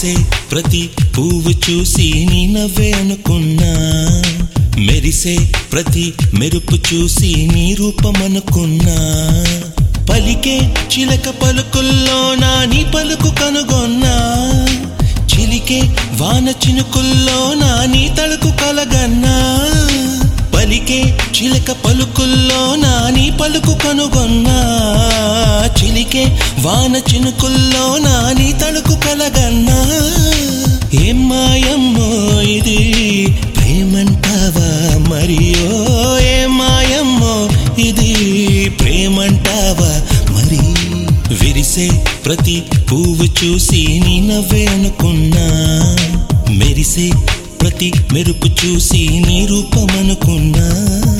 విరిసే ప్రతి పువ్వు చూసి నీ నవ్వే అనుకున్నా మెరిసే ప్రతి మెరుపు చూసి నీ రూపం అనుకున్నా పలికే చిలక పలుకుల్లో నా నీ పలుకు కనుగొన్నా చిలికే వాన చినుకుల్లో నా నీ తలుకు కలగన్నా పలికే చిలక పలుకుల్లో నా నీ పలుకు కనుగొన్నా చిలికే వాన చినుకుల్లో నా నీ తలుకు కలగన్నా ఏం మాయమ్మో ఇది ప్రేమంటావా మరియో ఏ మాయమ్మో ఇది ప్రేమంటావా మరి విరిసే ప్రతి పువ్వు చూసి నీ నవ్వే అనుకున్నా మెరిసే ప్రతి మెరుపు చూసి నీ రూపం అనుకున్నా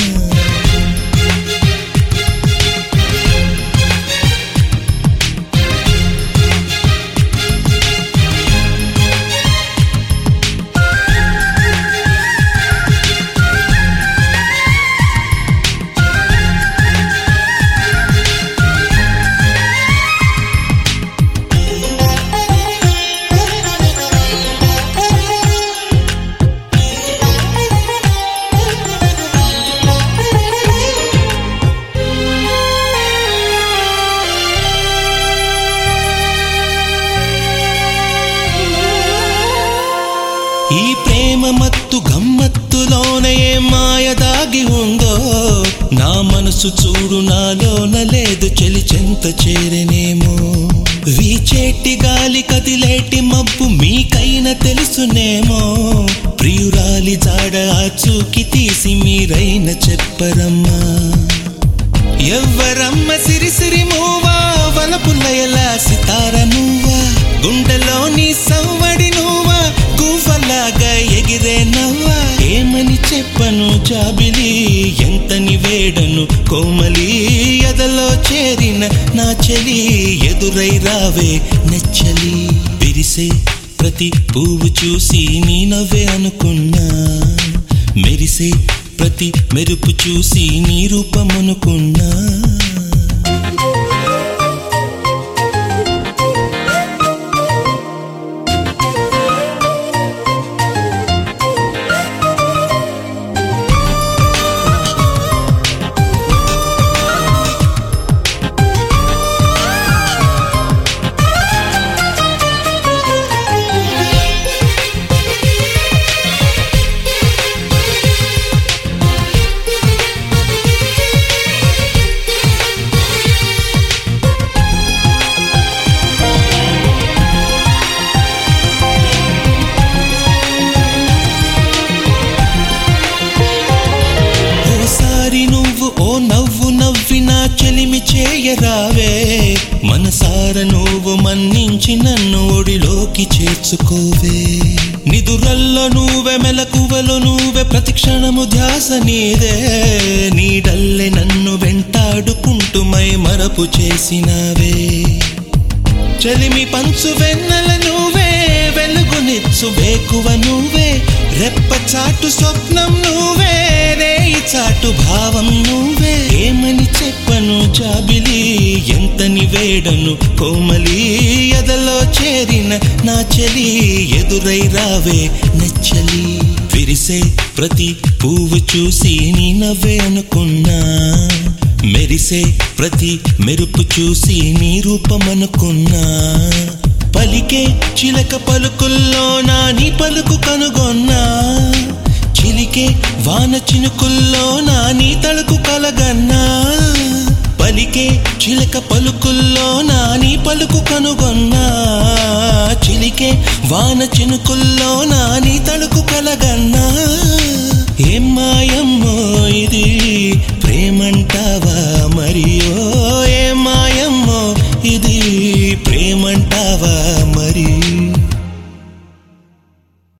ఈ ప్రేమ మత్తు గమ్మత్తులోనే ఏ మాయ దాగి ఉందో నా మనసు చూడు నాలోన లేదు చెలి చెంత చేరనేమో వీచేటి గాలి కదిలేటి మబ్బు మీకైనా తెలుసునేమో ప్రియురాలి జాడ ఆచూకి తీసి మీరైనా చెప్పరమ్మా ఎవ్వరమ్మ సిరి సిరి మూవా వలపుల్లయలా సితార నువ్వా గుండెలో నీ సవ్వడి నువ్వా గువ్వలాగా ఎగిరే నవ్వా ఏమని చెప్పను జాబిలి ఎంతని వేడను కోమలి ఎదలో చేరిన నా చెలి ఎదురై రావే నెచ్చలి విరిసే ప్రతి పువ్వు చూసి నీ నవ్వే అనుకున్నా మెరిసే ప్రతి మెరుపు చూసి నీ రూపం అనుకున్నా ఓసారి నువ్వు ఓ నవ్వు నవ్వి నా చెలిమి చేయరావే మనసార నువ్వు మన్నించి నన్ను ఒడిలోకి చేర్చుకోవే నిదురల్లో నువ్వే మెలకువలో నువ్వే ప్రతిక్షణము ధ్యాస నీదే నీడల్లే నన్ను వెంటాడుకుంటూ మై మరపు చేసినావే చలిమి పంచు వెన్నెల నువ్వే వెలుగునిచ్చు వేకువ నువ్వే రెప్ప చాటు స్వప్నం నువ్వే రేయి చాటు భావం నువ్వే ఏమని చెప్పను జాబిలి ఎంతని వేడను కోమలి ఎదలో చేరిన నా చెలి ఎదురై రావే నెచ్చలి విరిసే ప్రతి పువ్వు చూసి నీ నవ్వే అనుకున్నా మెరిసే ప్రతి మెరుపు చూసి నీ రూపం అనుకున్నా పలికే చిలక పలుకుల్లో నా నీ పలుకు కనుగొన్నా చిలికే వాన చినుకుల్లో నా నీ తలుకు కలగన్నా పలికే చిలక పలుకుల్లో నా నీ పలుకు కనుగొన్నా చిలికే వాన చినుకుల్లో నా నీ తలుకు కలగన్నా ఏం మాయమ్మో ఇది ప్రేమంటావా మరియో ఏ మాయమ్మో ఇది ప్రేమంటావా మరి